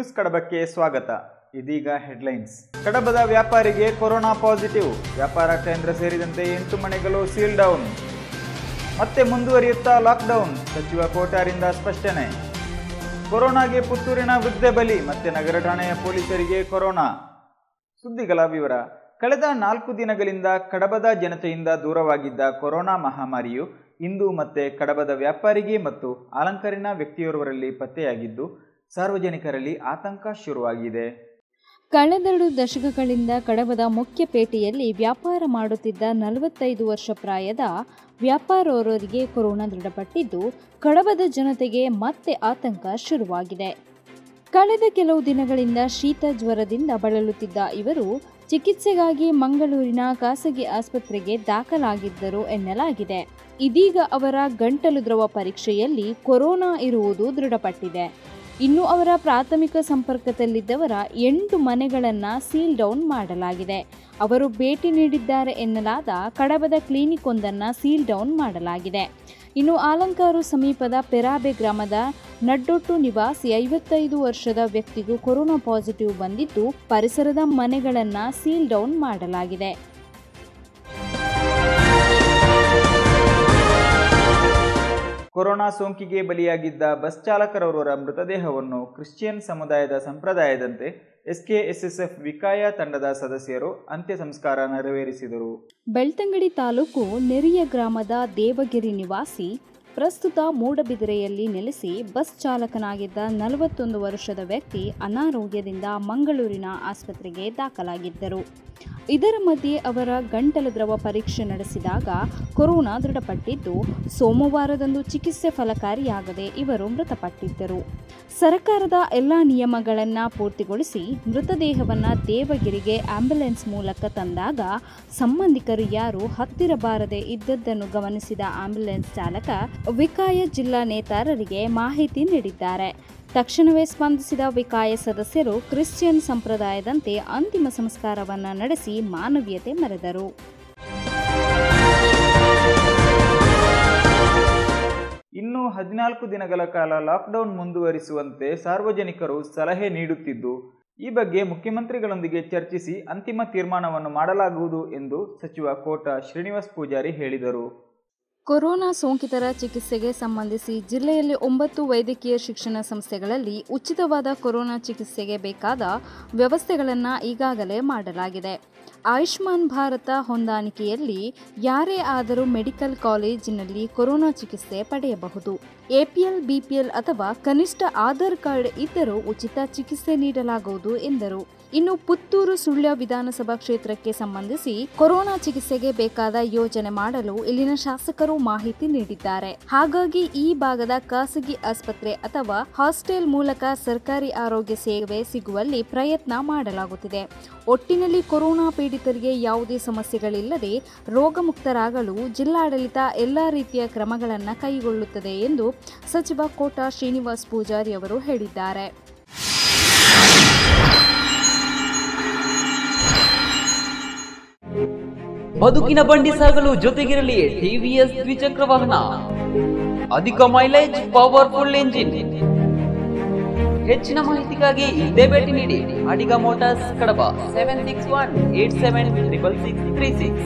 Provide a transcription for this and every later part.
news ಕಡಬಕ್ಕೆ ಸ್ವಾಗತ ಇದೀಗ headlines ಕಡಬದ ವ್ಯಾಪಾರಿಗೆ ಕೊರೋನಾ ಪಾಸಿಟಿವ್ ವ್ಯಾಪಾರ ಕೇಂದ್ರ ಸೇರಿದಂತೆ ಎಂಟು ಮನೆಗಳು ಸೀಲ್ ಡೌನ್ ಮತ್ತೆ ಮುಂದುವರಿಯುತ್ತಾ ಲಾಕ್ಡೌನ್ ಸಚಿವ ಕೋಟಾರಿಂದ ಸ್ಪಷ್ಟನೆ ಕೊರೋನಾಗೆ ಪುತ್ತೂರಿನ ವೃದ್ಧೆ ಬಲಿ ಮತ್ತೆ ನಗರ ಠಾಣೆಯ ಪೊಲೀಸರಿಗೆ ಕೊರೋನಾ ಸುದ್ದಿಗಳ ವಿವರ ಕಳೆದ ನಾಲ್ಕು ದಿನಗಳಿಂದ ಕಡಬದ ಜನತೆಯಿಂದ ದೂರವಾಗಿದ್ದ ಕೊರೋನಾ ಮಹಾಮಾರಿಯು ಇಂದು ಮತ್ತೆ ಕಡಬದ ವ್ಯಾಪಾರಿಗೆ ಮತ್ತು ಅಲಂಕರಿನ ವ್ಯಕ್ತಿಯೋರ್ವರಲ್ಲಿ ಪತ್ತೆಯಾಗಿದ್ದು ಸಾರ್ವಜನಿಕರಲ್ಲಿ ಆತಂಕ ಶುರುವಾಗಿದೆ ಕಳೆದೆರಡು ದಶಕಗಳಿಂದ ಕಡಬದ ಮುಖ್ಯ ಪೇಟೆಯಲ್ಲಿ ವ್ಯಾಪಾರ ಮಾಡುತ್ತಿದ್ದ ನಲವತ್ತೈದು ವರ್ಷ ಪ್ರಾಯದ ವ್ಯಾಪಾರೋರರಿಗೆ ಕೊರೋನಾ ದೃಢಪಟ್ಟಿದ್ದು ಕಡಬದ ಜನತೆಗೆ ಮತ್ತೆ ಆತಂಕ ಶುರುವಾಗಿದೆ ಕಳೆದ ಕೆಲವು ದಿನಗಳಿಂದ ಶೀತ ಜ್ವರದಿಂದ ಬಳಲುತ್ತಿದ್ದ ಇವರು ಚಿಕಿತ್ಸೆಗಾಗಿ ಮಂಗಳೂರಿನ ಖಾಸಗಿ ಆಸ್ಪತ್ರೆಗೆ ದಾಖಲಾಗಿದ್ದರು ಎನ್ನಲಾಗಿದೆ ಇದೀಗ ಅವರ ಗಂಟಲು ದ್ರವ ಪರೀಕ್ಷೆಯಲ್ಲಿ ಕೊರೋನಾ ಇರುವುದು ದೃಢಪಟ್ಟಿದೆ ಇನ್ನು ಅವರ ಪ್ರಾಥಮಿಕ ಸಂಪರ್ಕದಲ್ಲಿದ್ದವರ ಎಂಟು ಮನೆಗಳನ್ನು ಸೀಲ್ ಡೌನ್ ಮಾಡಲಾಗಿದೆ ಅವರು ಭೇಟಿ ನೀಡಿದ್ದಾರೆ ಎನ್ನಲಾದ ಕಡಬದ ಕ್ಲಿನಿಕ್ ಒಂದನ್ನು ಸೀಲ್ ಡೌನ್ ಮಾಡಲಾಗಿದೆ ಇನ್ನು ಆಲಂಕಾರು ಸಮೀಪದ ಪೆರಾಬೆ ಗ್ರಾಮದ ನಡ್ಡೊಟ್ಟು ನಿವಾಸಿ ಐವತ್ತೈದು ವರ್ಷದ ವ್ಯಕ್ತಿಗೂ ಕೊರೋನಾ ಪಾಸಿಟಿವ್ ಬಂದಿದ್ದು ಪರಿಸರದ ಮನೆಗಳನ್ನು ಸೀಲ್ ಡೌನ್ ಮಾಡಲಾಗಿದೆ ಕೊರೋನಾ ಸೋಂಕಿಗೆ ಬಲಿಯಾಗಿದ್ದ ಬಸ್ ಚಾಲಕರವರ ಮೃತದೇಹವನ್ನು ಕ್ರಿಶ್ಚಿಯನ್ ಸಮುದಾಯದ ಸಂಪ್ರದಾಯದಂತೆ ಎಸ್ಕೆಎಸ್ಎಸ್ಎಫ್ ವಿಕಾಯ ತಂಡದ ಸದಸ್ಯರು ಅಂತ್ಯ ಸಂಸ್ಕಾರ ನೆರವೇರಿಸಿದರು ಬೆಳ್ತಂಗಡಿ ತಾಲೂಕು ನೆರಿಯ ಗ್ರಾಮದ ದೇವಗಿರಿ ನಿವಾಸಿ ಪ್ರಸ್ತುತ ಮೂಡಬಿದಿರೆಯಲ್ಲಿ ನೆಲೆಸಿ ಬಸ್ ಚಾಲಕನಾಗಿದ್ದ ನಲವತ್ತೊಂದು ವರ್ಷದ ವ್ಯಕ್ತಿ ಅನಾರೋಗ್ಯದಿಂದ ಮಂಗಳೂರಿನ ಆಸ್ಪತ್ರೆಗೆ ದಾಖಲಾಗಿದ್ದರು ಇದರ ಮಧ್ಯೆ ಅವರ ಗಂಟಲು ದ್ರವ ಪರೀಕ್ಷೆ ನಡೆಸಿದಾಗ ಕೊರೋನಾ ದೃಢಪಟ್ಟಿದ್ದು ಸೋಮವಾರದಂದು ಚಿಕಿತ್ಸೆ ಫಲಕಾರಿಯಾಗದೆ ಇವರು ಮೃತಪಟ್ಟಿದ್ದರು ಸರ್ಕಾರದ ಎಲ್ಲ ನಿಯಮಗಳನ್ನು ಪೂರ್ತಿಗೊಳಿಸಿ ಮೃತದೇಹವನ್ನು ದೇವಗಿರಿಗೆ ಆಂಬ್ಯುಲೆನ್ಸ್ ಮೂಲಕ ತಂದಾಗ ಸಂಬಂಧಿಕರು ಯಾರು ಹತ್ತಿರ ಬಾರದೆ ಇದ್ದದ್ದನ್ನು ಗಮನಿಸಿದ ಆಂಬ್ಯುಲೆನ್ಸ್ ಚಾಲಕ ವಿಕಾಯ ಜಿಲ್ಲಾ ನೇತಾರರಿಗೆ ಮಾಹಿತಿ ನೀಡಿದ್ದಾರೆ ತಕ್ಷಣವೇ ಸ್ಪಂದಿಸಿದ ವಿಕಾಯ ಸದಸ್ಯರು ಕ್ರಿಶ್ಚಿಯನ್ ಸಂಪ್ರದಾಯದಂತೆ ಅಂತಿಮ ಸಂಸ್ಕಾರವನ್ನು ನಡೆಸಿ ಮಾನವೀಯತೆ ಮೆರೆದರು ಇನ್ನು ಹದಿನಾಲ್ಕು ದಿನಗಳ ಕಾಲ ಲಾಕ್ಡೌನ್ ಮುಂದುವರಿಸುವಂತೆ ಸಾರ್ವಜನಿಕರು ಸಲಹೆ ನೀಡುತ್ತಿದ್ದು ಈ ಬಗ್ಗೆ ಮುಖ್ಯಮಂತ್ರಿಗಳೊಂದಿಗೆ ಚರ್ಚಿಸಿ ಅಂತಿಮ ತೀರ್ಮಾನವನ್ನು ಮಾಡಲಾಗುವುದು ಎಂದು ಸಚಿವ ಕೋಟ ಶ್ರೀನಿವಾಸ್ ಪೂಜಾರಿ ಹೇಳಿದರು ಕೊರೋನಾ ಸೋಂಕಿತರ ಚಿಕಿತ್ಸೆಗೆ ಸಂಬಂಧಿಸಿ ಜಿಲ್ಲೆಯಲ್ಲಿ ಒಂಬತ್ತು ವೈದ್ಯಕೀಯ ಶಿಕ್ಷಣ ಸಂಸ್ಥೆಗಳಲ್ಲಿ ಉಚಿತವಾದ ಕೊರೋನಾ ಚಿಕಿತ್ಸೆಗೆ ಬೇಕಾದ ವ್ಯವಸ್ಥೆಗಳನ್ನು ಈಗಾಗಲೇ ಮಾಡಲಾಗಿದೆ ಆಯುಷ್ಮಾನ್ ಭಾರತ ಹೊಂದಾಣಿಕೆಯಲ್ಲಿ ಯಾರೇ ಆದರೂ ಮೆಡಿಕಲ್ ಕಾಲೇಜಿನಲ್ಲಿ ಕೊರೋನಾ ಚಿಕಿತ್ಸೆ ಪಡೆಯಬಹುದು ಎಪಿಎಲ್ ಬಿಪಿಎಲ್ ಅಥವಾ ಕನಿಷ್ಠ ಆಧಾರ್ ಕಾರ್ಡ್ ಇದ್ದರೂ ಉಚಿತ ಚಿಕಿತ್ಸೆ ನೀಡಲಾಗುವುದು ಎಂದರು ಇನ್ನು ಪುತ್ತೂರು ಸುಳ್ಯ ವಿಧಾನಸಭಾ ಕ್ಷೇತ್ರಕ್ಕೆ ಸಂಬಂಧಿಸಿ ಕೊರೋನಾ ಚಿಕಿತ್ಸೆಗೆ ಬೇಕಾದ ಯೋಜನೆ ಮಾಡಲು ಇಲ್ಲಿನ ಶಾಸಕರು ಮಾಹಿತಿ ನೀಡಿದ್ದಾರೆ ಹಾಗಾಗಿ ಈ ಭಾಗದ ಖಾಸಗಿ ಆಸ್ಪತ್ರೆ ಅಥವಾ ಹಾಸ್ಟೆಲ್ ಮೂಲಕ ಸರ್ಕಾರಿ ಆರೋಗ್ಯ ಸೇವೆ ಸಿಗುವಲ್ಲಿ ಪ್ರಯತ್ನ ಮಾಡಲಾಗುತ್ತಿದೆ ಒಟ್ಟಿನಲ್ಲಿ ಕೊರೋನಾ ಪೀಡಿತರಿಗೆ ಯಾವುದೇ ಸಮಸ್ಯೆಗಳಿಲ್ಲದೆ ರೋಗಮುಕ್ತರಾಗಲು ಜಿಲ್ಲಾಡಳಿತ ಎಲ್ಲ ರೀತಿಯ ಕ್ರಮಗಳನ್ನು ಕೈಗೊಳ್ಳುತ್ತದೆ ಎಂದು ಸಚಿವ ಕೋಟ ಶ್ರೀನಿವಾಸ್ ಪೂಜಾರಿ ಅವರು ಹೇಳಿದ್ದಾರೆ ಬದುಕಿನ ಬಂಡಿ ಸಾಗಲು ಜೊತೆಗಿರಲಿ ಟಿವಿಎಸ್ ದ್ವಿಚಕ್ರ ವಾಹನ ಅಧಿಕ ಮೈಲೇಜ್ ಪವರ್ಫುಲ್ ಎಂಜಿನ್ ಹೆಚ್ಚಿನ ಮಾಹಿತಿಗಾಗಿ ಇಲ್ಲೇ ಭೇಟಿ ನೀಡಿ Adiga motors Kadaba seven six one eight seven triple six three six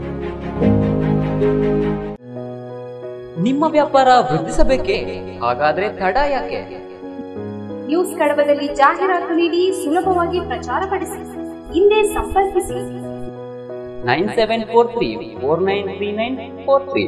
ನಿಮ್ಮ ವ್ಯಾಪಾರ ವೃದ್ಧಿಸಬೇಕೇ ಹಾಗಾದ್ರೆ ತಡ ಯಾಕೆ ನ್ಯೂಸ್ ಕಡಬದಲ್ಲಿ ಜಾಹೀರಾತು ನೀಡಿ ಸುಲಭವಾಗಿ ಪ್ರಚಾರ ಪಡಿಸಿ ಹಿಂದೆ ಸಂಪರ್ಕಿಸಿ nine seven four three four nine three nine four three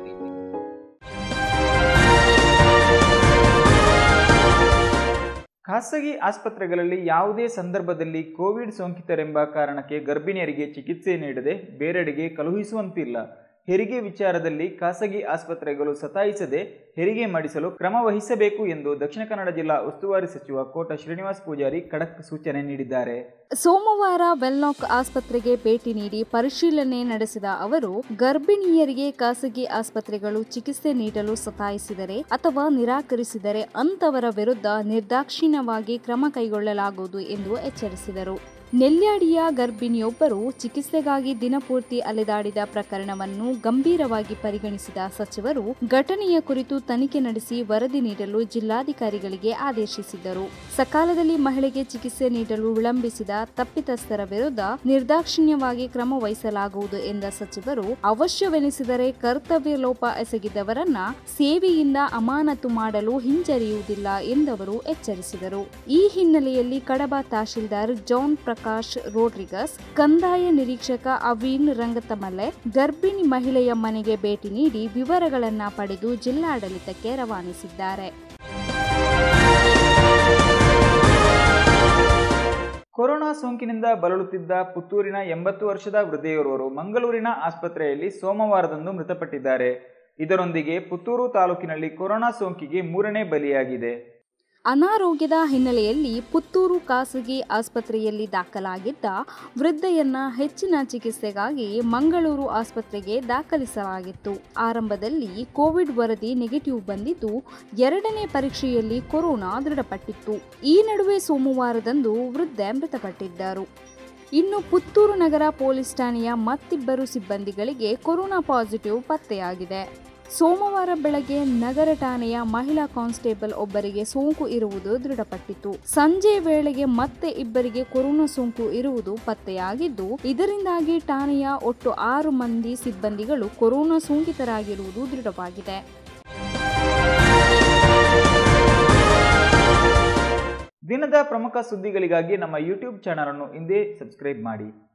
ಖಾಸಗಿ ಆಸ್ಪತ್ರೆಗಳಲ್ಲಿ ಯಾವುದೇ ಸಂದರ್ಭದಲ್ಲಿ ಕೋವಿಡ್ ಸೋಂಕಿತರೆಂಬ ಕಾರಣಕ್ಕೆ ಗರ್ಭಿಣಿಯರಿಗೆ ಚಿಕಿತ್ಸೆ ನೀಡದೆ ಬೇರೆಡೆಗೆ ಕಳುಹಿಸುವಂತಿಲ್ಲ ಹೆರಿಗೆ ವಿಚಾರದಲ್ಲಿ ಖಾಸಗಿ ಆಸ್ಪತ್ರೆಗಳು ಸತಾಯಿಸದೆ ಹೆರಿಗೆ ಮಾಡಿಸಲು ಕ್ರಮ ವಹಿಸಬೇಕು ಎಂದು ದಕ್ಷಿಣ ಕನ್ನಡ ಜಿಲ್ಲಾ ಉಸ್ತುವಾರಿ ಸಚಿವ ಕೋಟ ಶ್ರೀನಿವಾಸ್ ಪೂಜಾರಿ ಖಡಕ್ ಸೂಚನೆ ನೀಡಿದ್ದಾರೆ ಸೋಮವಾರ ವೆಲ್ನಾಕ್ ಆಸ್ಪತ್ರೆಗೆ ಭೇಟಿ ನೀಡಿ ಪರಿಶೀಲನೆ ನಡೆಸಿದ ಅವರು ಗರ್ಭಿಣಿಯರಿಗೆ ಖಾಸಗಿ ಆಸ್ಪತ್ರೆಗಳು ಚಿಕಿತ್ಸೆ ನೀಡಲು ಸತಾಯಿಸಿದರೆ ಅಥವಾ ನಿರಾಕರಿಸಿದರೆ ಅಂತವರ ವಿರುದ್ಧ ನಿರ್ದಾಕ್ಷಿಣ್ಯವಾಗಿ ಕ್ರಮ ಕೈಗೊಳ್ಳಲಾಗುವುದು ಎಂದು ಎಚ್ಚರಿಸಿದರು ನೆಲ್ಯಾಡಿಯ ಗರ್ಭಿಣಿಯೊಬ್ಬರು ಚಿಕಿತ್ಸೆಗಾಗಿ ದಿನಪೂರ್ತಿ ಅಲೆದಾಡಿದ ಪ್ರಕರಣವನ್ನು ಗಂಭೀರವಾಗಿ ಪರಿಗಣಿಸಿದ ಸಚಿವರು ಘಟನೆಯ ಕುರಿತು ತನಿಖೆ ನಡೆಸಿ ವರದಿ ನೀಡಲು ಜಿಲ್ಲಾಧಿಕಾರಿಗಳಿಗೆ ಆದೇಶಿಸಿದರು ಸಕಾಲದಲ್ಲಿ ಮಹಿಳೆಗೆ ಚಿಕಿತ್ಸೆ ನೀಡಲು ವಿಳಂಬಿಸಿದ ತಪ್ಪಿತಸ್ಥರ ವಿರುದ್ಧ ನಿರ್ದಾಕ್ಷಿಣ್ಯವಾಗಿ ಕ್ರಮ ವಹಿಸಲಾಗುವುದು ಎಂದ ಸಚಿವರು ಅವಶ್ಯವೆನಿಸಿದರೆ ಕರ್ತವ್ಯ ಲೋಪ ಎಸಗಿದವರನ್ನ ಸೇವೆಯಿಂದ ಅಮಾನತು ಮಾಡಲು ಹಿಂಜರಿಯುವುದಿಲ್ಲ ಎಂದವರು ಎಚ್ಚರಿಸಿದರು ಈ ಹಿನ್ನೆಲೆಯಲ್ಲಿ ಕಡಬ ತಹಶೀಲ್ದಾರ್ ಜಾನ್ ಪ್ರಕಾಶ್ ರೋಡ್ರಿಗಸ್ ಕಂದಾಯ ನಿರೀಕ್ಷಕ ಅವೀನ್ ರಂಗತಮಲೆ ಗರ್ಭಿಣಿ ಮಹಿಳೆಯ ಮನೆಗೆ ಭೇಟಿ ನೀಡಿ ವಿವರಗಳನ್ನ ಪಡೆದು ಜಿಲ್ಲಾಡಳಿತಕ್ಕೆ ರವಾನಿಸಿದ್ದಾರೆ ಕೊರೋನಾ ಸೋಂಕಿನಿಂದ ಬಳಲುತ್ತಿದ್ದ ಪುತ್ತೂರಿನ ಎಂಬತ್ತು ವರ್ಷದ ವೃದ್ಧೆಯೋರ್ವರು ಮಂಗಳೂರಿನ ಆಸ್ಪತ್ರೆಯಲ್ಲಿ ಸೋಮವಾರದಂದು ಮೃತಪಟ್ಟಿದ್ದಾರೆ ಇದರೊಂದಿಗೆ ಪುತ್ತೂರು ತಾಲೂಕಿನಲ್ಲಿ ಕೊರೋನಾ ಸೋಂಕಿಗೆ ಮೂರನೇ ಬಲಿಯಾಗಿದೆ ಅನಾರೋಗ್ಯದ ಹಿನ್ನೆಲೆಯಲ್ಲಿ ಪುತ್ತೂರು ಖಾಸಗಿ ಆಸ್ಪತ್ರೆಯಲ್ಲಿ ದಾಖಲಾಗಿದ್ದ ವೃದ್ಧೆಯನ್ನ ಹೆಚ್ಚಿನ ಚಿಕಿತ್ಸೆಗಾಗಿ ಮಂಗಳೂರು ಆಸ್ಪತ್ರೆಗೆ ದಾಖಲಿಸಲಾಗಿತ್ತು ಆರಂಭದಲ್ಲಿ ಕೋವಿಡ್ ವರದಿ ನೆಗೆಟಿವ್ ಬಂದಿದ್ದು ಎರಡನೇ ಪರೀಕ್ಷೆಯಲ್ಲಿ ಕೊರೋನಾ ದೃಢಪಟ್ಟಿತ್ತು ಈ ನಡುವೆ ಸೋಮವಾರದಂದು ವೃದ್ಧೆ ಮೃತಪಟ್ಟಿದ್ದರು ಇನ್ನು ಪುತ್ತೂರು ನಗರ ಪೊಲೀಸ್ ಠಾಣೆಯ ಮತ್ತಿಬ್ಬರು ಸಿಬ್ಬಂದಿಗಳಿಗೆ ಕೊರೋನಾ ಪಾಸಿಟಿವ್ ಪತ್ತೆಯಾಗಿದೆ ಸೋಮವಾರ ಬೆಳಗ್ಗೆ ನಗರ ಠಾಣೆಯ ಮಹಿಳಾ ಕಾನ್ಸ್ಟೇಬಲ್ ಒಬ್ಬರಿಗೆ ಸೋಂಕು ಇರುವುದು ದೃಢಪಟ್ಟಿತ್ತು ಸಂಜೆ ವೇಳೆಗೆ ಮತ್ತೆ ಇಬ್ಬರಿಗೆ ಕೊರೋನಾ ಸೋಂಕು ಇರುವುದು ಪತ್ತೆಯಾಗಿದ್ದು ಇದರಿಂದಾಗಿ ಠಾಣೆಯ ಒಟ್ಟು ಆರು ಮಂದಿ ಸಿಬ್ಬಂದಿಗಳು ಕೊರೋನಾ ಸೋಂಕಿತರಾಗಿರುವುದು ದೃಢವಾಗಿದೆ ದಿನದ ಪ್ರಮುಖ ಸುದ್ದಿಗಳಿಗಾಗಿ ನಮ್ಮ ಯೂಟ್ಯೂಬ್ ಚಾನಲ್ ಅನ್ನು ಹಿಂದೆ ಸಬ್ಸ್ಕ್ರೈಬ್ ಮಾಡಿ